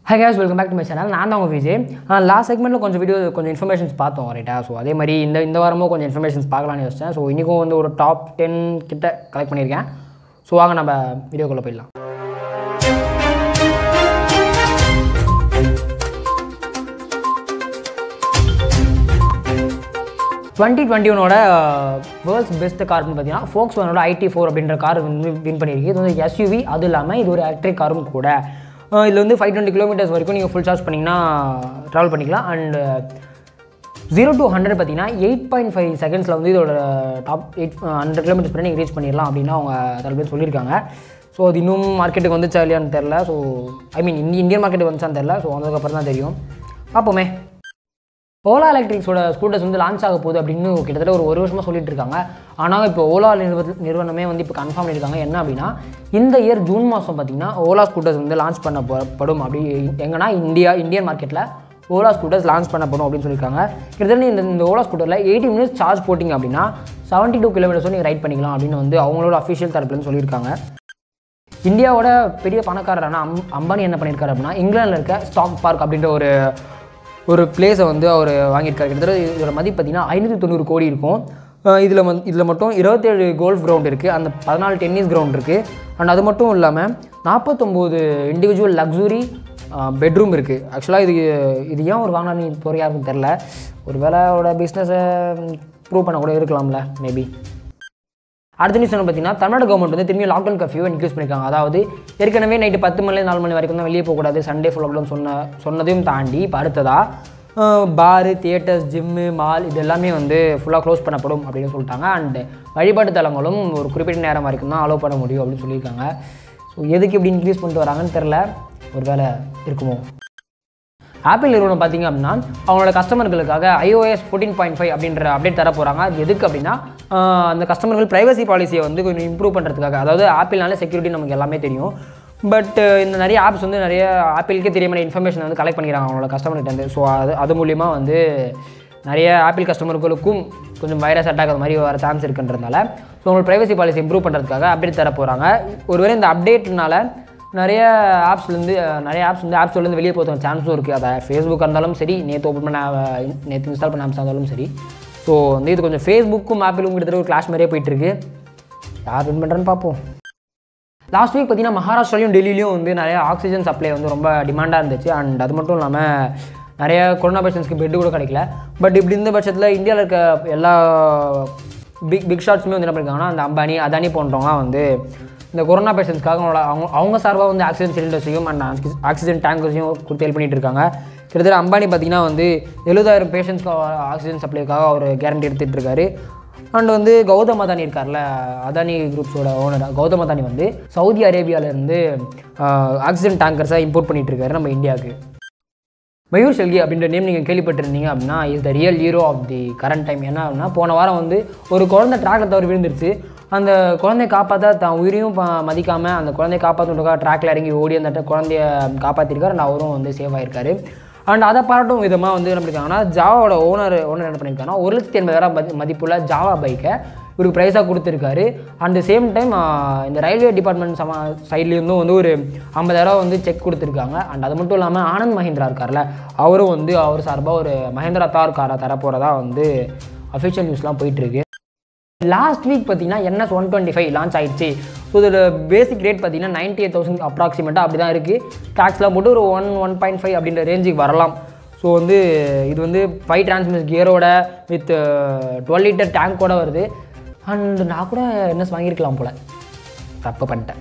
high guys welcome back to my channel நான் தான் உங்கள் விஜய் லாஸ்ட் செக்மெண்ட்டில் கொஞ்சம் வீடியோ கொஞ்சம் இன்ஃபர்மேஷன்ஸ் பார்த்தோம் ரைட்டா ஸோ அதே மாதிரி இந்த இந்த வாரமும் கொஞ்சம் இன்ஃபர்மேஷன்ஸ் பார்க்கலாம்னு யோசிச்சேன் ஸோ இன்றைக்கும் வந்து ஒரு டாப் டென் கிட்ட கலெக்ட் பண்ணியிருக்கேன் ஸோ வாங்க நம்ம வீடியோக்குள்ளே போயிடலாம் டுவெண்ட்டி டுவெண்ட்டி ஒனோட வேர்ல்ட்ஸ் பெஸ்ட் கார்னு பார்த்தீங்கன்னா ஃபோக்ஸ் ஒனோட ஐடி ஃபோர் அப்படின்ற கார் வந்து வின் பண்ணியிருக்கு இது வந்து எஸ்யூவி அது இல்லாமல் இது ஒரு எலக்ட்ரிக் காரும் கூட அஹ் இதில் வந்து ஃபைவ் டுவெண்ட்டி கிலோமீட்டர்ஸ் வரைக்கும் நீங்கள் ஃபுல் சார்ஜ் பண்ணிங்கன்னா ட்ராவல் பண்ணிக்கலாம் அண்ட் ஜீரோ டு ஹண்ட்ரட் பார்த்தீங்கன்னா எயிட் பாயிண்ட் ஃபைவ் செகண்ட்ஸில் வந்து இதோட டாப் எயிட் ஹண்ட்ரட் கிலோமீட்டர்ஸ் பண்ணி நீங்கள் ரீச் பண்ணிடலாம் அப்படின்னு அவங்க சில பேர் சொல்லியிருக்காங்க ஸோ அது இன்னும் மார்க்கெட்டுக்கு வந்துச்சா இல்லையான்னு தெரில ஸோ ஐ மீன் இந்திய இந்தியன் மார்க்கெட்டுக்கு வந்துச்சான்னு தெரில ஸோ வந்ததுக்கப்புறம் தான் தெரியும் பார்ப்போமே ஓலா எலக்ட்ரிக்ஸோட ஸ்கூட்டர்ஸ் வந்து லான்ச் ஆக போகுது அப்படின்னு கிட்டத்தட்ட ஒரு ஒரு வருஷமாக சொல்லிட்டு இருக்காங்க ஆனால் இப்போ ஓலா நிறுவ நிறுவனமே வந்து இப்போ கன்ஃபார்ம் பண்ணியிருக்காங்க என்ன அப்படின்னா இந்த இயர் ஜூன் மாதம் பார்த்தீங்கன்னா ஓலா ஸ்கூட்டர்ஸ் வந்து லான்ச் பண்ண ப- படும் அப்படி எங்கன்னா இந்தியா இந்தியன் மார்க்கெட்டில் ஓலா ஸ்கூட்டர்ஸ் லான்ச் பண்ணப்படும் அப்படின்னு சொல்லியிருக்காங்க கிட்டத்தட்ட இந்த இந்த ஓலா ஸ்கூட்டரில் எயிட்டி மினிட்ஸ் சார்ஜ் போட்டிங்க அப்படின்னா செவன்ட்டி டூ கிலோமீட்டர்ஸும் நீங்கள் ரைட் பண்ணிக்கலாம் அப்படின்னு வந்து அவங்களோட அஃபிஷியல் தரப்புலன்னு சொல்லியிருக்காங்க இந்தியாவோட பெரிய பணக்காரரான அம் அம்பானி என்ன பண்ணியிருக்காரு அப்படின்னா இங்கிலாந்தில் இருக்க ஸ்டாக் பார்க் அப்படின்ற ஒரு ஒரு பிளேஸை வந்து அவர் வாங்கியிருக்காரு கிட்டத்தட்ட இதோட மதிப்பு பார்த்தீங்கன்னா ஐநூற்றி தொண்ணூறு கோடி இருக்கும் இதில் வந்து இதில் மட்டும் இருபத்தேழு கோல்ஃப் கிரவுண்ட் இருக்குது அந்த பதினாலு டென்னிஸ் கிரவுண்ட் இருக்குது அண்ட் அது மட்டும் இல்லாமல் நாற்பத்தொம்போது இண்டிவிஜுவல் லக்ஸுரி பெட்ரூம் இருக்குது ஆக்சுவலாக இது இது ஏன் ஒரு வாங்கினா இப்போ யாருக்கும் தெரில ஒரு வேலையோட பிஸ்னஸை ப்ரூவ் பண்ண கூட இருக்கலாம்ல மேபி அடுத்த நியூஸ் என்ன பார்த்தீங்கன்னா தமிழ்நாடு கவர்மெண்ட் வந்து திரும்பி லாக்டவுன் கர்ஃபியூ இன்க்ரீஸ் பண்ணியிருக்காங்க அதாவது ஏற்கனவே நைட்டு பத்து மணிலேருந்து நாலு மணி வரைக்கும் தான் வெளியே போகக்கூடாது சண்டே ஃபுல் லாக்டவுன் சொன்ன சொன்னதையும் தாண்டி இப்போ அடுத்ததாக பாரு தியேட்டர்ஸ் ஜிம்மு மால் இது எல்லாமே வந்து ஃபுல்லாக க்ளோஸ் பண்ணப்படும் அப்படின்னு சொல்லிட்டாங்க அண்ட் வழிபாட்டு தலங்களும் ஒரு குறிப்பிட்ட நேரம் வரைக்கும் தான் அலோவ் பண்ண முடியும் அப்படின்னு சொல்லியிருக்காங்க ஸோ எதுக்கு இப்படி இன்க்ரீஸ் பண்ணிட்டு வராங்கன்னு தெரில ஒரு வேலை இருக்குமோ ஆப்பிள் நிறுவனம் பார்த்தீங்க அப்படின்னா அவங்களோட கஸ்டமர்களுக்காக iOS ஃபோர்டீன் பாயிண்ட் ஃபைவ் அப்படின்ற அப்டேட் தர போகிறாங்க அது எதுக்கு அப்படின்னா ஆஹ் அந்த கஸ்டமர்கள் ப்ரைவசி பாலிசியை வந்து கொஞ்சம் இம்ப்ரூவ் பண்ணுறதுக்காக அதாவது ஆப்பிள்னால செக்யூரிட்டி நமக்கு எல்லாமே தெரியும் பட் இந்த நிறைய ஆப்ஸ் வந்து நிறைய ஆப்பிளுக்கே தெரியாமல் இன்ஃபர்மேஷன் வந்து கலெக்ட் பண்ணிக்கிறாங்க அவங்களோட கஸ்டமர்கிட்ட ஸோ அது அது மூலிமா வந்து நிறைய ஆப்பிள் கஸ்டமர்களுக்கும் கொஞ்சம் வைரஸ் அட்டாக் அது மாதிரி வர சான்ஸ் இருக்குன்றதுனால ஸோ உங்களோட ப்ரைவசி பாலிசி இம்ப்ரூவ் பண்ணுறதுக்காக அப்டேட் தர போகிறாங்க ஒருவேளை இந்த அப்டேட்னால நிறைய ஆப்ஸ்லேருந்து நிறைய ஆப்ஸ் வந்து ஆப் ஸ்டோர்லேருந்து வெளியே போகிற சான்ஸும் இருக்குது அதை ஃபேஸ்புக்காக இருந்தாலும் சரி நேற்று ஓப்பன் பண்ண நேற்று இன்ஸ்டால் பண்ண ஆப்ஸ் இருந்தாலும் சரி ஸோ வந்து இது கொஞ்சம் ஃபேஸ்புக்கும் ஆப்பிளும் கிட்டத்தட்ட ஒரு கிளாஷ் மாதிரியே போயிட்டுருக்கு யார் வின் பண்ணுறேன்னு பார்ப்போம் லாஸ்ட் வீக் பார்த்தீங்கன்னா மகாராஷ்டிராலையும் டெல்லியிலையும் வந்து நிறைய ஆக்சிஜன் சப்ளை வந்து ரொம்ப டிமாண்டாக இருந்துச்சு அண்ட் அது மட்டும் இல்லாமல் நிறைய கொரோனா பேஷண்ட்ஸ்க்கு பெட்டு கூட கிடைக்கல பட் இப்படி இருந்த பட்சத்தில் இந்தியாவில் இருக்க எல்லா பிக் பிக் ஷாட்ஸுமே வந்து என்ன பண்ணியிருக்காங்கன்னா அந்த அம்பானி அதானி போன்றவங்களாம் வந்து இந்த கொரோனா பேஷண்ட்ஸ்க்காக அவங்களோட அவங்க அவங்க சார்பாக வந்து ஆக்சிஜன் சிலிண்டர்ஸையும் அண்ட் ஆக்சிஜன் டேங்கர்ஸையும் கொடுத்து ஹெல்ப் பண்ணிட்டு இருக்காங்க கிட்டத்தட்ட அம்பானி பார்த்தீங்கன்னா வந்து எழுபதாயிரம் பேஷண்ட்ஸ்க்கு ஆக்சிஜன் சப்ளைக்காக அவர் கேரண்டி எடுத்துகிட்டு இருக்காரு அண்ட் வந்து கௌதம் அதானி இருக்கார்ல அதானி குரூப்ஸோட ஓனர் கௌதம் அதானி வந்து சவுதி அரேபியாவிலேருந்து ஆக்சிஜன் டேங்கர்ஸை இம்போர்ட் பண்ணிட்டு இருக்காரு நம்ம இந்தியாவுக்கு மயூர் செல்கி அப்படின்ற நேம் நீங்கள் கேள்விப்பட்டிருந்தீங்க அப்படின்னா is the real hero of the current time என்ன அப்படின்னா போன வாரம் வந்து ஒரு குழந்தை ட்ராக்ல தவறி விழுந்துருச்சு அந்த குழந்தைய காப்பாற்ற தான் உயிரையும் ப- மதிக்காம அந்த குழந்தைய காப்பாற்றுறதுக்காக ட்ராக்ல இறங்கி ஓடி அந்த ட- குழந்தைய காப்பாற்றிருக்காரு அண்ட் அவரும் வந்து சேவ் ஆயிருக்காரு அண்ட் அதை பாராட்டும் விதமாக வந்து என்ன பண்ணியிருக்காங்கன்னா ஜாவாவோட ஓனர் ஓனர் என்ன பண்ணியிருக்காங்கன்னா ஒரு லட்சத்தி எண்பதாயிரம் மதி- மதிப்புள்ள ஜாவா பைக்கை இவருக்கு ப்ரைஸாக கொடுத்துருக்காரு அட் த சேம் டைம் இந்த ரயில்வே டிபார்ட்மெண்ட் சம சைட்லேருந்தும் வந்து ஒரு ஐம்பதாயிரம் வந்து செக் கொடுத்துருக்காங்க அண்ட் அது மட்டும் இல்லாமல் ஆனந்த் மஹிந்திரா இருக்கார்ல அவரும் வந்து அவர் சார்பாக ஒரு மஹேந்திரா தார் காரை தரப்போகிறதா வந்து அஃபிஷியல் நியூஸ்லாம் போயிட்டுருக்கு லாஸ்ட் வீக் பார்த்தீங்கன்னா NS one twenty five launch ஆயிடுச்சு ஸோ இதோட பேசிக் ரேட் பார்த்தீங்கன்னா நைன்டி எயிட் தௌசண்ட் அப்ராக்சிமேட்டாக அப்படி தான் இருக்குது டேக்ஸ்லாம் போட்டு ஒரு ஒன் ஒன் பாயிண்ட் ஃபைவ் அப்படின்ற ரேஞ்சுக்கு வரலாம் ஸோ வந்து இது வந்து ஃபைவ் டிரான்ஸ்மிஸ் கியரோட வித் டுவெல் லிட்டர் டேங்கோட வருது அண்ட் நான் கூட என்எஸ் வாங்கியிருக்கலாம் போல் தப்பு பண்ணிட்டேன்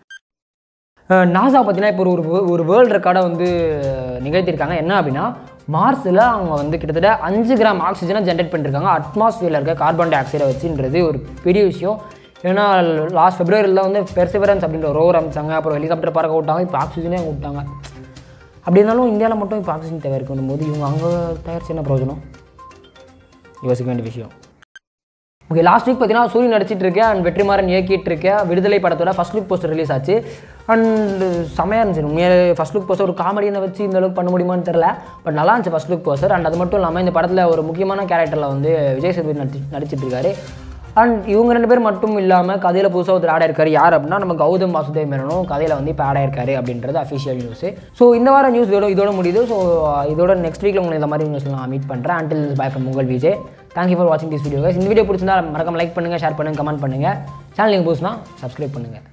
நாசா பார்த்தீங்கன்னா இப்போ ஒரு ஒரு- ஒரு வேர்ல்டு ரெக்கார்டை வந்து நிகழ்த்தியிருக்காங்க என்ன அப்படின்னா மார்ஸில் அவங்க வந்து கிட்டத்தட்ட அஞ்சு கிராம் ஆக்சிஜனை ஜென்ரேட் பண்ணியிருக்காங்க அட்மாஸ்பியரில் இருக்க கார்பன் டை ஆக்சைடை வச்சுன்றது ஒரு பெரிய விஷயம் ஏன்னா லாஸ்ட் ஃபெப்ரவரியில் வந்து பெர்சிவரன்ஸ் அப்படின்ற ரோவர் அமைச்சாங்க அப்புறம் ஹெலிகாப்டர் பறக்க விட்டாங்க இப்போ ஆக்சிஜனே அங்கே விட்டாங்க அப்படி இருந்தாலும் இந்தியாவில் மட்டும் இப்போ ஆக்சிஜன் தேவை இருக்குன்னும் போது இவங்க அங்கே தயாரிச்சு என்ன பிரயோஜனம் யோசிக்க வேண்டிய விஷயம் ஓகே லாஸ்ட் வீக் பார்த்தீங்கன்னா சூரியன் நடிச்சிட்டு இருக்கேன் அண்ட் வெற்றிமாறன் இயக்கிட்டு இருக்கேன் விடுதலை படத்தோட ஃபர்ஸ்ட் லுக் போஸ்டர் ரிலீஸ் ஆச்சு அண்ட் செமையாக இருந்துச்சு உண்மையாக ஃபர்ஸ்ட் லுக் போஸ்டர் ஒரு காமெடியை வச்சு இந்த அளவுக்கு பண்ண முடியுமான்னு தெரில பட் நல்லா இருந்துச்சு ஃபர்ஸ்ட் லுக் போஸ்டர் அண்ட் அது மட்டும் இல்லாமல் இந்த படத்தில் ஒரு முக்கியமான கேரக்டரில் வந்து விஜய் சேதுபதி நடிச்சு நடிச்சிட்டு இருக்காரு அண்ட் இவங்க ரெண்டு பேர் மட்டும் இல்லாமல் கதையில் புதுசாக ஒருத்தர் ஆட் ஆயிருக்காரு யார் அப்படின்னா நம்ம கௌதம் வாசுதேவ் மேனனும் கதையில் வந்து இப்போ ஆட் ஆயிருக்காரு அப்படின்றது அஃபிஷியல் நியூஸ் ஸோ இந்த வாரம் நியூஸ் இதோட இதோட முடியுது ஸோ இதோட நெக்ஸ்ட் வீக்கில் உங்களுக்கு இந்த மாதிரி நியூஸ் நான் மீட் பண்ணுறேன் அண்டில் பாய் ஃப்ரம் உங்கள் விஜய் தேங்க்யூ ஃபார் வாட்சிங் திஸ் வீடியோ இந்த வீடியோ பிடிச்சிருந்தா மறக்காம லைக் பண்ணுங்கள் ஷேர் பண்ணுங்கள் கமெண்ட் பண்ணுங்கள் சேனல் நீங்கள் புதுசுனா சப்ஸ்கிரைப் பண்ணுங்கள்